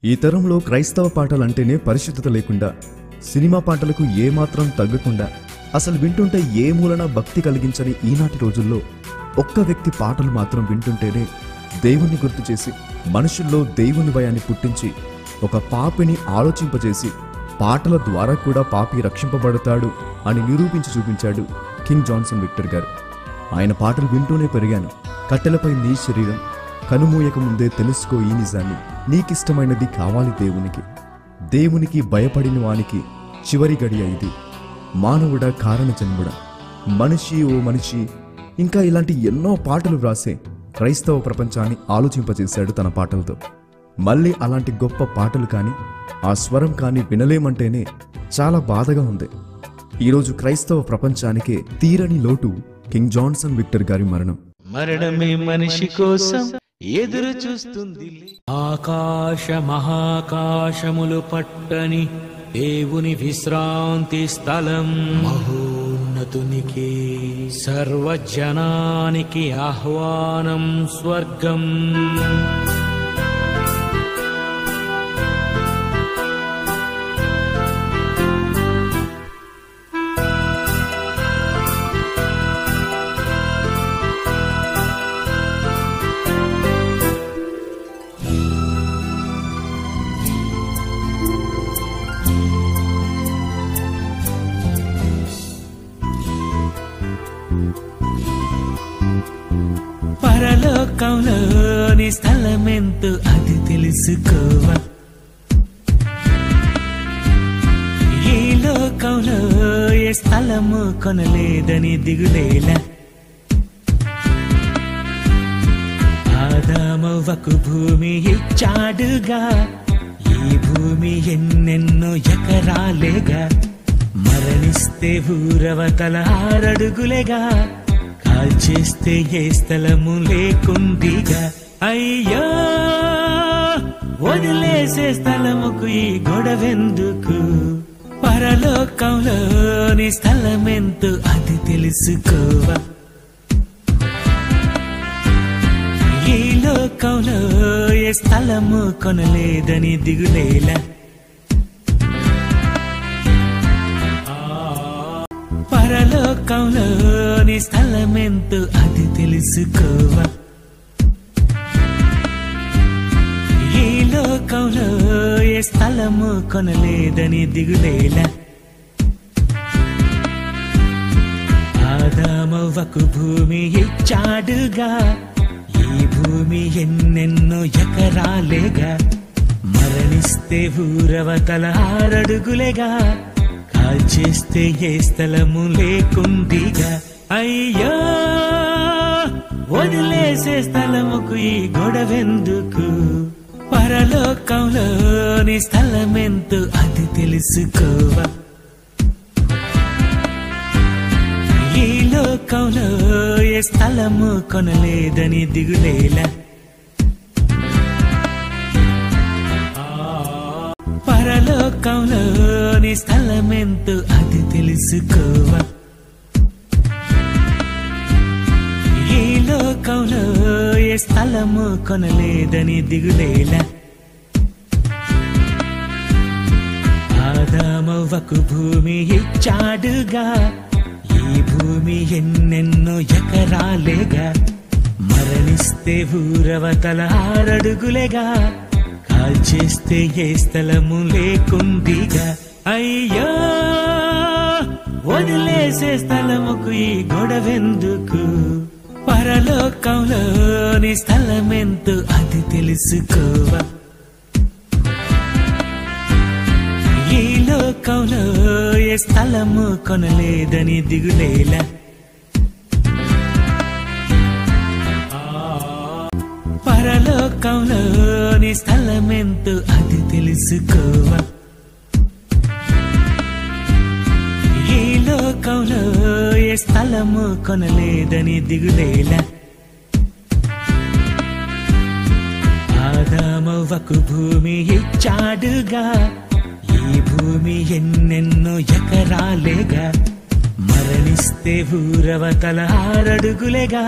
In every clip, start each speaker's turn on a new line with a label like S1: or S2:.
S1: ఈ తరంలో క్రైస్తవ పాటలంటేనే పరిశుద్ధత లేకుండా సినిమా పాటలకు ఏమాత్రం తగ్గకుండా అసలు వింటుంటే ఏ మూలన భక్తి కలిగించని ఈనాటి రోజుల్లో ఒక్క వ్యక్తి పాటలు మాత్రం వింటుంటేనే దేవుణ్ణి గుర్తు చేసి మనుషుల్లో దేవుని భయాన్ని పుట్టించి ఒక పాపిని ఆలోచింపజేసి పాటల ద్వారా కూడా పాపి రక్షింపబడతాడు అని నిరూపించి చూపించాడు కింగ్ జాన్సన్ విక్టర్ గారు ఆయన పాటలు వింటూనే పెరిగాను కట్టెలపై నీ శరీరం కనుమూయక ముందే తెలుసుకో ఈ నిజాన్ని నీకిష్టమైనది కావాలి దేవునికి దేవునికి భయపడిన వానికి చివరి గడియ ఇది మానవుడా కారణ జన్ముడా మనిషి ఓ మనిషి ఇంకా ఇలాంటి ఎన్నో పాటలు వ్రాసే క్రైస్తవ ప్రపంచాన్ని ఆలోచింపజేశాడు తన పాటలతో మళ్ళీ అలాంటి గొప్ప పాటలు కానీ ఆ స్వరం కానీ వినలేమంటేనే చాలా బాధగా ఉంది ఈరోజు క్రైస్తవ ప్రపంచానికే తీరని లోటు కింగ్ జాన్సన్ విక్టర్ గారి మరణం
S2: మరణమే మనిషి కోసం ఎదురు చూస్తుంది ఆకాశ మహాకాశములు పట్టని దేవుని విశ్రాంతి స్థలం మహోన్నతునికి సర్వజనానికి ఆహ్వానం స్వర్గం పరలోకంలోని స్థలమెంతో అది తెలుసుకోవా ఈ లోకంలో ఏ స్థలము కొనలేదని దిగులేలా ఆదామవ్వకు భూమి ఇచ్చాడుగా ఈ భూమి ఎన్నెన్నో ఎకరాలేగా మరణిస్తే ఊరవతల ఆరడుగులేగా కాల్చేస్తే ఏ స్థలము లేకుండిగా అయ్యో వదిలేసే స్థలముకు ఈ గొడవెందుకు పరలోకంలోని స్థలమెంతో అది తెలుసుకోవా ఈ లోకంలో ఏ స్థలము కొనలేదని దిగులేలా పరలోకంలోని స్థలమెంతో అది తెలుసుకోవా ఈ లోకంలో ఏ స్థలము కొనలేదని దిగులేలా ఆదామవ్వకు భూమి ఇచ్చాడుగా ఈ భూమి ఎన్నెన్నో ఎకరాలేగా మరణిస్తే ఊరవతల ఆరడుగులేగా కాల్చేస్తే ఏ స్థలము లేకుండిగా అయ్యో వదిలేసే స్థలముకు ఈ గొడవెందుకు పరలోకంలోని స్థలమెంతో అది తెలుసుకోవా ఈ లోకంలో ఏ స్థలము కొనలేదని దిగులేలా పరలోకంలోని స్థలమెంతో అది తెలుసుకోవా ఈ లోకంలో ఏ స్థలము కొనలేదని దిగులేలా ఆదామవ్వకు భూమి ఇచ్చాడుగా ఈ భూమి ఎన్నెన్నో ఎకరాలేగా మరణిస్తే ఊరవతల ఆరడుగులేగా కాల్చేస్తే ఏ స్థలము లేకుండిగా అయ్యో వదిలేసే స్థలముకు ఈ గొడవెందుకు పరలోకంలోని స్థలమెంతో అది తెలుసుకోవా ఈ లోకంలో ఏ స్థలము కొనలేదని దిగులేలా పరలోకంలోని స్థలమెంతో అది తెలుసుకోవా ఈ లోకంలో ఏ స్థలము కొనలేదని దిగులేలా ఆదామవ్వకు భూమి ఇచ్చాడుగా ఈ భూమి ఎన్నెన్నో ఎకరాలేగా మరణిస్తే ఊరవతల ఆరడుగులేగా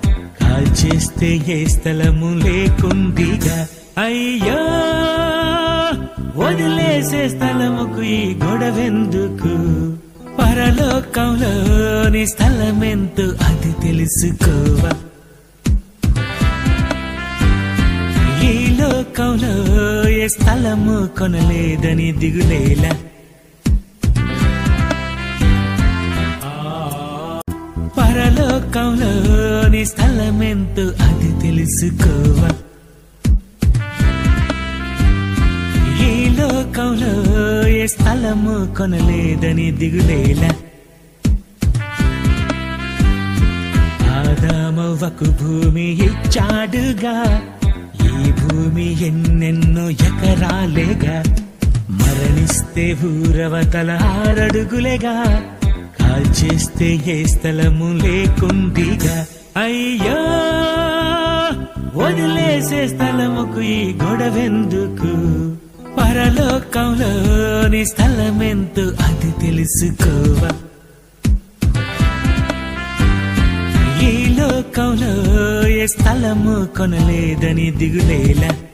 S2: కాల్చేస్తే ఏ స్థలము లేకుండిగా అయ్యో వదిలేసే స్థలముకు ఈ గొడవెందుకు పరలోకంలోని స్థలమెంతు అది తెలుసుకోవా ఈ లోకంలో ఏ స్థలము కొనలేదని దిగులేలా పరలోకంలోని స్థలమెంతు అది తెలుసుకోవా ఈ లోకంలో ఏ స్థలము కొనలేదని దిగులేలా ఆదామవ్వకు భూమి ఇచ్చాడుగా ఈ భూమి ఎన్నెన్నో ఎకరాలేగా మరణిస్తే ఊరవతల ఆరడుగులేగా కాల్చేస్తే ఏ స్థలము లేకుండిగా అయ్యో వదిలేసే స్థలముకు ఈ గొడవెందుకు పరలోకంలోని స్థలమెంతు అది తెలుసుకోవా ఈ లోకంలో ఏ స్థలము కొనలేదని దిగులేలా